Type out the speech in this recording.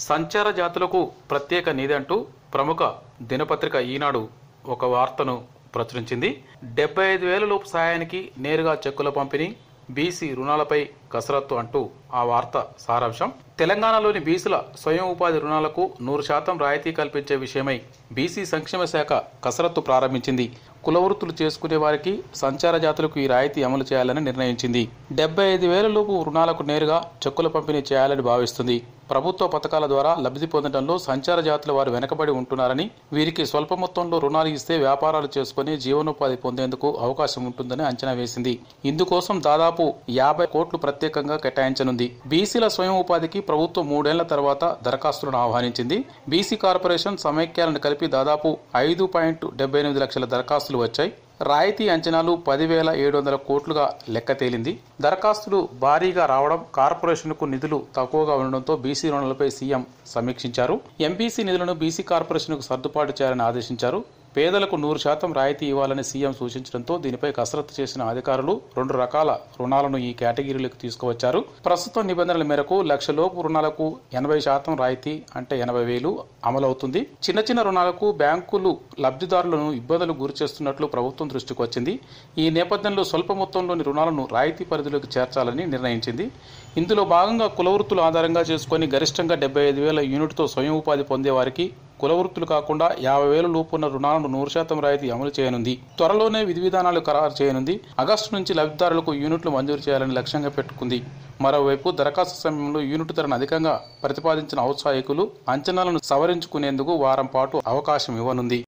సంచార జాతులకు ప్రత్యేక నిధి అంటూ ప్రముఖ దినపత్రిక ఈనాడు ఒక వార్తను ప్రచురించింది డెబ్బై ఐదు వేల లోపు సహాయానికి నేరుగా చెక్కుల పంపిణీ బీసీ రుణాలపై కసరత్తు అంటూ ఆ వార్త సారాంశం తెలంగాణలోని బీసీల స్వయం ఉపాధి రుణాలకు నూరు శాతం రాయితీ కల్పించే విషయమై బీసీ సంక్షేమ శాఖ కసరత్తు ప్రారంభించింది కుల వృత్తులు చేసుకునే వారికి సంచార జాతులకు ఈ రాయితీ అమలు చేయాలని నిర్ణయించింది డెబ్బై ఐదు వేల లోపు రుణాలకు నేరుగా చెక్కుల పంపిణీ చేయాలని భావిస్తుంది ప్రభుత్వ పథకాల ద్వారా లబ్ధి పొందడంలో సంచార జాతుల వారు వెనకబడి ఉంటున్నారని వీరికి స్వల్ప మొత్తంలో రుణాలు ఇస్తే వ్యాపారాలు చేసుకుని జీవనోపాధి పొందేందుకు అవకాశం ఉంటుందని అంచనా వేసింది ఇందుకోసం దాదాపు యాభై కోట్లు ప్రత్యేకంగా కేటాయించనుంది బీసీల స్వయం ఉపాధికి ప్రభుత్వం మూడేళ్ల తర్వాత దరఖాస్తులను ఆహ్వానించింది బీసీ కార్పొరేషన్ సమైక్యాలను కలిపి దాదాపు ఐదు పాయింట్ డెబ్బై ఎనిమిది లక్షల దరఖాస్తులు వచ్చాయి రాయితీ అంచనాలు పదివేల ఏడు వందల కోట్లుగా లెక్క తేలింది దరఖాస్తులు భారీగా రావడం కార్పొరేషన్కు నిధులు తక్కువగా ఉండడంతో బీసీ రుణాలపై సీఎం సమీక్షించారు ఎంబీసీ నిధులను బీసీ కార్పొరేషన్కు సర్దుబాటు చేయాలని ఆదేశించారు పేదలకు నూరు శాతం రాయితీ ఇవ్వాలని సీఎం సూచించడంతో దీనిపై కసరత్తు చేసిన అధికారులు రెండు రకాల రుణాలను ఈ కేటగిరీలకు తీసుకువచ్చారు ప్రస్తుతం నిబంధనల మేరకు లక్షలోపు రుణాలకు ఎనభై శాతం రాయితీ అంటే ఎనభై వేలు అమలవుతుంది చిన్న చిన్న రుణాలకు బ్యాంకులు లబ్ధిదారులను ఇబ్బందులు గురి చేస్తున్నట్లు ప్రభుత్వం దృష్టికి వచ్చింది ఈ నేపథ్యంలో స్వల్ప మొత్తంలోని రుణాలను రాయితీ పరిధిలోకి చేర్చాలని నిర్ణయించింది ఇందులో భాగంగా కులవృత్తులు ఆధారంగా చేసుకుని గరిష్టంగా డెబ్బై ఐదు వేల యూనిట్తో స్వయం ఉపాధి పొందే వారికి కులవృత్తులు కాకుండా యాభై వేల లోపున్న రుణాలను నూరు శాతం రాయితీ అమలు చేయనుంది త్వరలోనే విధి విధానాలు ఖరారు చేయనుంది ఆగస్టు నుంచి లబ్ధిదారులకు యూనిట్లు మంజూరు చేయాలని లక్ష్యంగా పెట్టుకుంది మరోవైపు దరఖాస్తు సమయంలో యూనిట్ ధరను అధికంగా ప్రతిపాదించిన ఔత్సాహికులు అంచనాలను సవరించుకునేందుకు వారం పాటు అవకాశం ఇవ్వనుంది